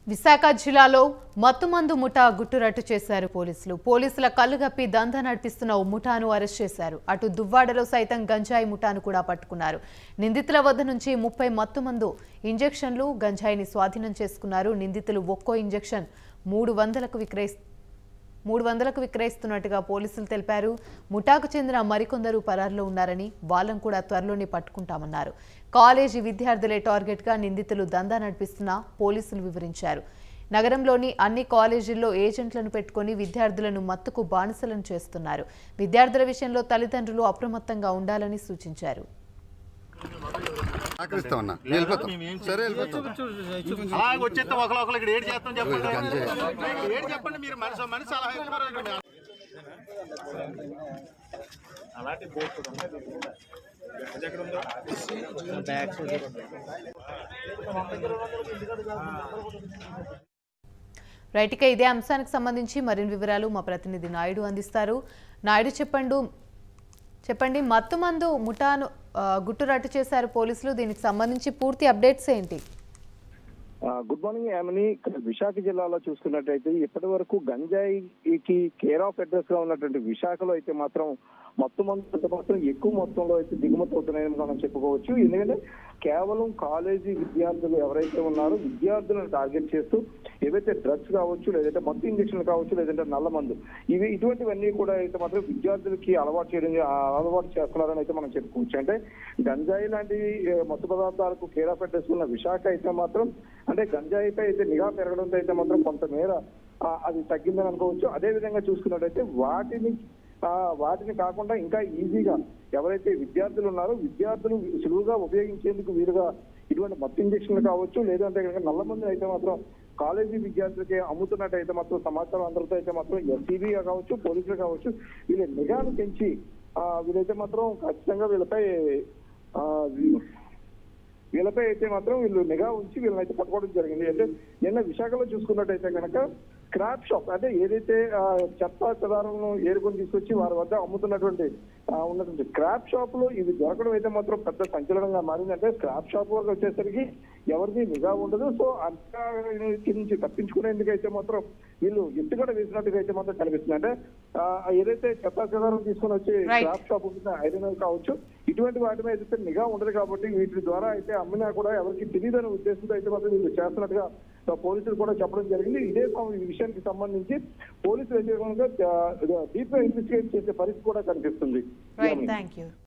విశాఖ జిల్లాలో మత్తుమందు ముఠా గుట్టురట్టు చేశారు పోలీసులు పోలీసుల కళ్ళుగప్పి దందా నడిపిస్తున్న ఓ ముఠాను అరెస్ట్ చేశారు అటు దువ్వాడలో సైతం గంజాయి ముఠాను కూడా పట్టుకున్నారు నిందితుల వద్ద నుంచి ముప్పై మత్తుమందు ఇంజెక్షన్లు గంజాయిని స్వాధీనం చేసుకున్నారు నిందితులు ఒక్కో ఇంజెక్షన్ మూడు వందలకు విక్రయిస్తారు మూడు వందలకు విక్రయిస్తున్నట్టుగా పోలీసులు తెలిపారు ముఠాకు చెందిన మరికొందరు పరారులో ఉన్నారని వాళ్ళను కూడా త్వరలోనే పట్టుకుంటామన్నారు కాలేజీ విద్యార్థులే టార్గెట్గా నిందితులు దందా నడిపిస్తున్నా పోలీసులు వివరించారు నగరంలోని అన్ని కాలేజీల్లో ఏజెంట్లను పెట్టుకొని విద్యార్థులను మత్తుకు బానిసలను చేస్తున్నారు విద్యార్థుల విషయంలో తల్లిదండ్రులు అప్రమత్తంగా ఉండాలని సూచించారు ఆకలిస్తా ఉన్నా వెళ్ళిపోతాం సరే వెళ్ళిపోతాం అలాగే వచ్చేస్తాం ఒకరు ఒకరు ఇక్కడ ఏడు చేస్తాం చెప్పండి గంజాయి. ఏడు చెప్పండి మీరు మనిషి మనిషి సలహా ఇస్తున్నారు ఇక్కడ. రైట్ ఇక ఇదే అంశానికి సంబంధించి మరిన్ని వివరాలు మా ప్రతినిధి నాయుడు అందిస్తారు నాయుడు చెప్పండు చెప్పండి మత్తుమందు ముఠాను ఆ, గుట్టురట్టు చేశారు పోలీసులు దీనికి సంబంధించి పూర్తి అప్డేట్స్ ఏంటి ఆ, గుడ్ మార్నింగ్ యామిని ఇక్కడ విశాఖ జిల్లాలో చూసుకున్నట్టయితే ఇప్పటి వరకు గంజాయికి కేర్ ఆఫ్ అడ్రస్ గా ఉన్నటువంటి విశాఖలో అయితే మాత్రం మొత్తం మంది మాత్రం ఎక్కువ మొత్తంలో అయితే దిగుమతి అవుతున్నాయని మనం చెప్పుకోవచ్చు ఎందుకంటే కేవలం కాలేజీ విద్యార్థులు ఎవరైతే ఉన్నారో విద్యార్థులను టార్గెట్ చేస్తూ ఏవైతే డ్రగ్స్ కావచ్చు లేదంటే మత్తు ఇంజక్షన్లు కావచ్చు లేదంటే నల్ల మందు ఇవి ఇటువంటివన్నీ కూడా అయితే మాత్రం విద్యార్థులకి అలవాటు చేయడం ఆ, అలవాటు చేస్తున్నారని అయితే మనం చెప్పుకోవచ్చు అంటే గంజాయి లాంటి ఏ, మత్తు పదార్థాలకు కేర్ ఆఫ్ అడ్రస్ ఉన్న విశాఖ అయితే మాత్రం అంటే గంజాయిపై అయితే నిఘా పెరగడంతో అయితే మాత్రం కొంతమేర ఆ, అది తగ్గిందని అనుకోవచ్చు అదే విధంగా చూసుకున్నట్టయితే వాటిని ఆ, వాటిని కాకుండా ఇంకా ఈజీగా ఎవరైతే విద్యార్థులు ఉన్నారో విద్యార్థులు సులువుగా ఉపయోగించేందుకు వీలుగా ఇటువంటి మత్తు ఇంజక్షన్లు కావచ్చు లేదంటే కనుక నల్ల మందులు అయితే మాత్రం కాలేజీ విద్యార్థులకి అమ్ముతున్నట్టు అయితే మాత్రం సమాచారం అందరితో అయితే మాత్రం ఎస్సీబీ కావచ్చు పోలీసులు కావచ్చు వీళ్ళ నిఘాను పెంచి ఆ, వీళ్ళైతే మాత్రం ఖచ్చితంగా వీళ్ళపై ఆ, వీ- వీళ్ళపై అయితే మాత్రం వీళ్ళు నిఘా ఉంచి వీళ్ళని అయితే పట్టుకోవడం జరిగింది అంటే నిన్న విశాఖలో చూసుకున్నట్టయితే కనుక స్క్రాప్ షాప్ అంటే ఏదైతే ఆ, చెత్త చెదారంను ఏరుకొని తీసుకొచ్చి వారి వద్ద అమ్ముతున్నటువంటి ఆ, ఉన్నటువంటి స్క్రాప్ షాప్ లో ఇది దొరకడం అయితే మాత్రం పెద్ద సంచలనంగా మారింది అంటే స్క్రాప్ షాప్ వరకు వచ్చేసరికి ఎవరిది నిఘా ఉండదు సో అంతా నుంచి తప్పించుకునేందుకు అయితే మాత్రం వీళ్ళు ఎత్తుగడ వేసినట్టుగా అయితే మాత్రం కనిపిస్తుంది అంటే ఆ, ఏదైతే చెత్త చెదారం తీసుకొని వచ్చి Right. స్క్రాప్ షాప్ ఉంటుంది ఐరన్ కావచ్చు ఇటువంటి వాటి మీద అయితే నిఘా ఉండదు కాబట్టి వీటి ద్వారా అయితే అమ్మినా కూడా ఎవరికి తెలియదనే ఉద్దేశంతో అయితే మాత్రం వీళ్ళు చేస్తున్నట్టుగా ఆ, పోలీసులు కూడా చెప్పడం జరిగింది ఇదే సం- ఈ విషయానికి సంబంధించి పోలీసులు అయితే కనుక డీప్ గా ఇన్వెస్టిగేట్ చేసే పరిస్థితి కూడా కనిపిస్తుంది రైట్ థ్యాంక్ యూ